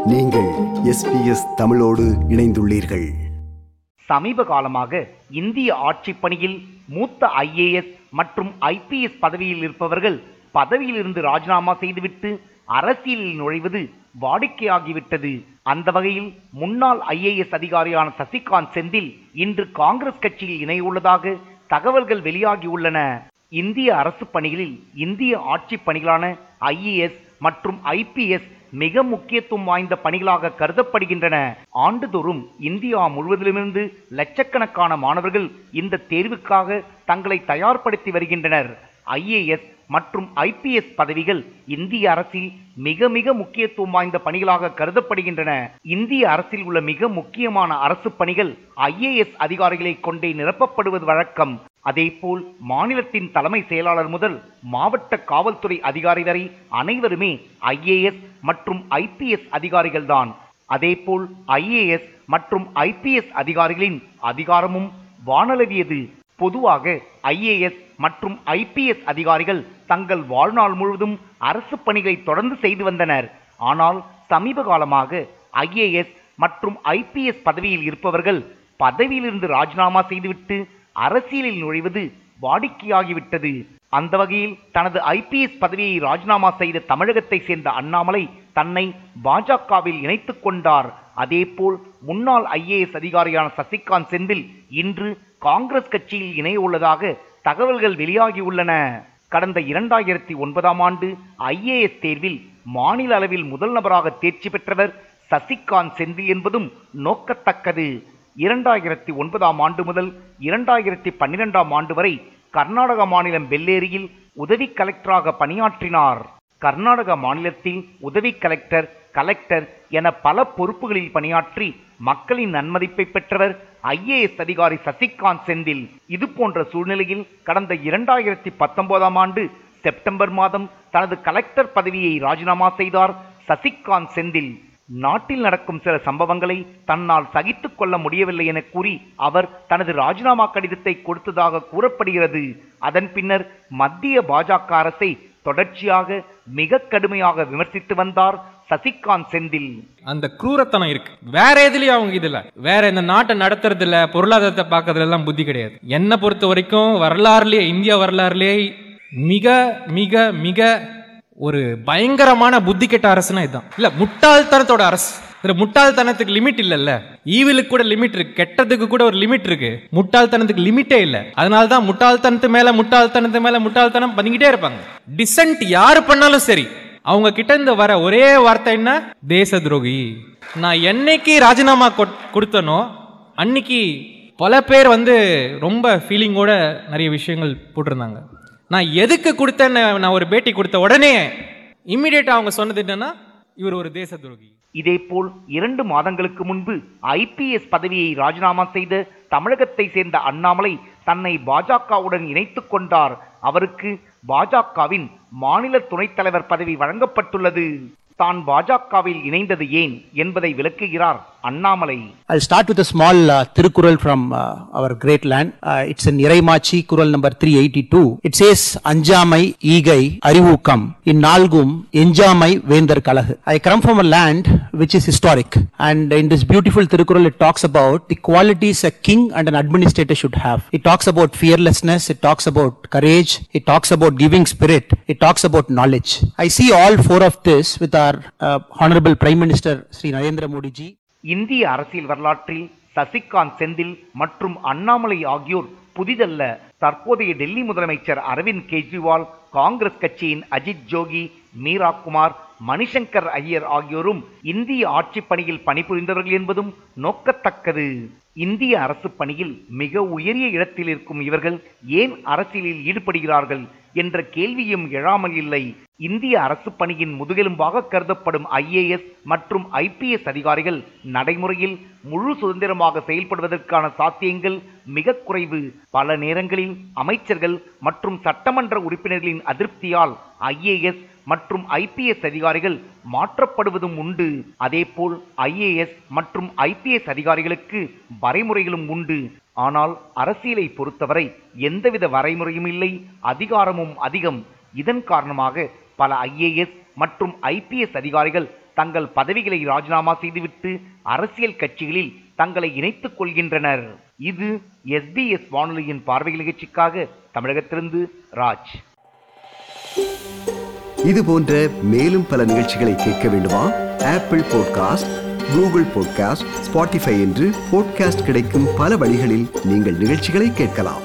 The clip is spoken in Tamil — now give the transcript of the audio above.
நீங்கள் எஸ்பிஎஸ் தமிழோடு இணைந்துள்ளீர்கள் சமீப காலமாக இந்திய ஆட்சிப் பணியில் மூத்த ஐஏஎஸ் மற்றும் ஐபிஎஸ் பதவியில் இருப்பவர்கள் பதவியிலிருந்து ராஜினாமா செய்துவிட்டு அரசியலில் நுழைவது வாடிக்கையாகிவிட்டது அந்த வகையில் முன்னாள் ஐஏஎஸ் அதிகாரியான சசிகாந்த் செந்தில் இன்று காங்கிரஸ் கட்சியில் இணையுள்ளதாக தகவல்கள் வெளியாகியுள்ளன இந்திய அரசு பணிகளில் இந்திய ஆட்சிப் பணிகளான ஐஏஎஸ் மற்றும் ஐபிஎஸ் மிக முக்கியத்துவம் வாய்ந்த பணிகளாக கருதப்படுகின்றன ஆண்டுதோறும் இந்தியா முழுவதிலுமிருந்து லட்சக்கணக்கான மாணவர்கள் இந்த தேர்வுக்காக தங்களை தயார்படுத்தி வருகின்றனர் ஐஏஎஸ் மற்றும் ஐபிஎஸ் பதவிகள் இந்திய அரசில் மிக மிக முக்கியத்துவம் வாய்ந்த பணிகளாக கருதப்படுகின்றன இந்திய அரசில் உள்ள மிக முக்கியமான அரசு பணிகள் ஐஏஎஸ் அதிகாரிகளை கொண்டே நிரப்பப்படுவது வழக்கம் அதேபோல் மாநிலத்தின் தலைமை செயலாளர் முதல் மாவட்ட காவல்துறை அதிகாரி வரை அனைவருமே ஐஏஎஸ் மற்றும் ஐபிஎஸ் அதிகாரிகள்தான் அதேபோல் ஐஏஎஸ் மற்றும் ஐபிஎஸ் அதிகாரிகளின் அதிகாரமும் வானளவியது பொதுவாக ஐஏஎஸ் மற்றும் ஐபிஎஸ் அதிகாரிகள் தங்கள் வாழ்நாள் முழுவதும் அரசு பணிகளை தொடர்ந்து செய்து வந்தனர் ஆனால் சமீப காலமாக ஐஏஎஸ் மற்றும் ஐபிஎஸ் பதவியில் இருப்பவர்கள் பதவியிலிருந்து ராஜினாமா செய்துவிட்டு அரசியலில் நுழைவது வாடிக்கையாகிவிட்டது அந்த வகையில் தனது ஐபிஎஸ் பதவியை ராஜினாமா செய்த தமிழகத்தை சேர்ந்த அண்ணாமலை தன்னை பாஜகவில் இணைத்துக் கொண்டார் அதேபோல் முன்னாள் ஐஏஎஸ் அதிகாரியான சசிகாந்த் செந்தில் இன்று காங்கிரஸ் கட்சியில் இணைய உள்ளதாக தகவல்கள் வெளியாகியுள்ளன கடந்த இரண்டாயிரத்தி ஒன்பதாம் ஆண்டு ஐஏஎஸ் தேர்வில் மாநில அளவில் முதல் நபராக தேர்ச்சி பெற்றவர் சசிகாந்த் செந்தில் என்பதும் நோக்கத்தக்கது இரண்டாயிரத்தி ஒன்பதாம் ஆண்டு முதல் இரண்டாயிரத்தி பன்னிரெண்டாம் ஆண்டு வரை கர்நாடக மாநிலம் பெல்லேரியில் உதவி கலெக்டராக பணியாற்றினார் கர்நாடக மாநிலத்தில் உதவி கலெக்டர் கலெக்டர் என பல பொறுப்புகளில் பணியாற்றி மக்களின் நன்மதிப்பை பெற்றவர் ஐஏஎஸ் அதிகாரி சசிகாந்த் செந்தில் இது போன்ற சூழ்நிலையில் கடந்த இரண்டாயிரத்தி பத்தொன்பதாம் ஆண்டு செப்டம்பர் மாதம் தனது கலெக்டர் பதவியை ராஜினாமா செய்தார் சசிகாந்த் செந்தில் நாட்டில் நடக்கும் சில சம்பவங்களை தன்னால் சகித்துக் கொள்ள முடியவில்லை என கூறி அவர் தனது ராஜினாமா கடிதத்தை கொடுத்ததாக கூறப்படுகிறது அதன் பின்னர் மத்திய பாஜக அரசை தொடர்ச்சியாக மிக கடுமையாக விமர்சித்து வந்தார் சசிகாந்த் செந்தில் அந்த குரூரத்தனம் இருக்கு வேற எதுலயும் அவங்க இதுல வேற இந்த நாட்டை நடத்துறதுல பொருளாதாரத்தை பார்க்கறதுல எல்லாம் புத்தி கிடையாது என்னை பொறுத்த வரைக்கும் வரலாறுலயே இந்திய வரலாறுலயே மிக மிக மிக ஒரு பயங்கரமான புத்தி கெட்ட அரசுனா இதுதான் இல்ல முட்டாள்தனத்தோட அரசு இதுல முட்டாள்தனத்துக்கு லிமிட் இல்லல்ல ஈவிலுக்கு கூட லிமிட் இருக்கு கெட்டதுக்கு கூட ஒரு லிமிட் இருக்கு முட்டாள்தனத்துக்கு லிமிட்டே இல்ல அதனால தான் முட்டாள்தனத்து மேல முட்டாள்தனத்து மேல முட்டாள்தனம் பண்ணிக்கிட்டே இருப்பாங்க டிசன்ட் யாரு பண்ணாலும் சரி அவங்க கிட்ட இருந்து வர ஒரே வார்த்தை என்ன தேச துரோகி நான் என்னைக்கு ராஜினாமா கொட்- கொடுத்தனோ அன்னைக்கு பல பேர் வந்து ரொம்ப ஃபீலிங்கோட நிறைய விஷயங்கள் போட்டிருந்தாங்க நான் எதுக்கு கொடுத்தேன்னு நான் ஒரு பேட்டி கொடுத்த உடனே இம்மிடியேட்டாக அவங்க சொன்னது என்னன்னா இவர் ஒரு தேச துரோகி இதேபோல் இரண்டு மாதங்களுக்கு முன்பு ஐபிஎஸ் பதவியை ராஜினாமா செய்த தமிழகத்தை சேர்ந்த அண்ணாமலை தன்னை பாஜகவுடன் இணைத்துக் கொண்டார் அவருக்கு பாஜகவின் மாநில துணைத் தலைவர் பதவி வழங்கப்பட்டுள்ளது தான் பாஜகவில் இணைந்தது ஏன் என்பதை விளக்குகிறார் Annamalai I'll start with a small uh, Tirukural from uh, our great land. Uh, it's in Iraimachi, Kural number 382. It says, Anjamai, Igai, Arivukam, in Nalgum, Enjamai, Vendar Kalahu. I come from a land which is historic. And in this beautiful Tirukural, it talks about the qualities a king and an administrator should have. It talks about fearlessness, it talks about courage, it talks about giving spirit, it talks about knowledge. I see all four of this with our uh, Honorable Prime Minister Sri Narendra Modi ji. இந்திய அரசியல் வரலாற்றில் சசிகாந்த் செந்தில் மற்றும் அண்ணாமலை ஆகியோர் புதிதல்ல தற்போதைய டெல்லி முதலமைச்சர் அரவிந்த் கெஜ்ரிவால் காங்கிரஸ் கட்சியின் அஜித் ஜோகி மீரா குமார் மணிசங்கர் ஐயர் ஆகியோரும் இந்திய ஆட்சிப் பணியில் பணிபுரிந்தவர்கள் என்பதும் நோக்கத்தக்கது இந்திய அரசு பணியில் மிக உயரிய இடத்தில் இருக்கும் இவர்கள் ஏன் அரசியலில் ஈடுபடுகிறார்கள் என்ற கேள்வியும் எழாமல் இல்லை இந்திய அரசு பணியின் முதுகெலும்பாக கருதப்படும் ஐஏஎஸ் மற்றும் ஐபிஎஸ் அதிகாரிகள் நடைமுறையில் முழு சுதந்திரமாக செயல்படுவதற்கான சாத்தியங்கள் மிக குறைவு பல நேரங்களில் அமைச்சர்கள் மற்றும் சட்டமன்ற உறுப்பினர்களின் அதிருப்தியால் ஐஏஎஸ் மற்றும் ஐபிஎஸ் அதிகாரிகள் மாற்றப்படுவதும் உண்டு அதேபோல் ஐஏஎஸ் மற்றும் ஐபிஎஸ் அதிகாரிகளுக்கு வரைமுறைகளும் உண்டு ஆனால் அரசியலை பொறுத்தவரை எந்தவித வரைமுறையும் இல்லை அதிகாரமும் அதிகம் இதன் காரணமாக பல ஐஏஎஸ் மற்றும் ஐபிஎஸ் அதிகாரிகள் தங்கள் பதவிகளை ராஜினாமா செய்துவிட்டு அரசியல் கட்சிகளில் தங்களை இணைத்துக் கொள்கின்றனர் இது எஸ்பிஎஸ் வானொலியின் பார்வை நிகழ்ச்சிக்காக தமிழகத்திலிருந்து ராஜ் இது போன்ற மேலும் பல நிகழ்ச்சிகளை கேட்க வேண்டுமா Apple podcast Google podcast Spotify என்று பாட்காஸ்ட் கிடைக்கும் பல வழிகளில் நீங்கள் நிகழ்ச்சிகளை கேட்கலாம்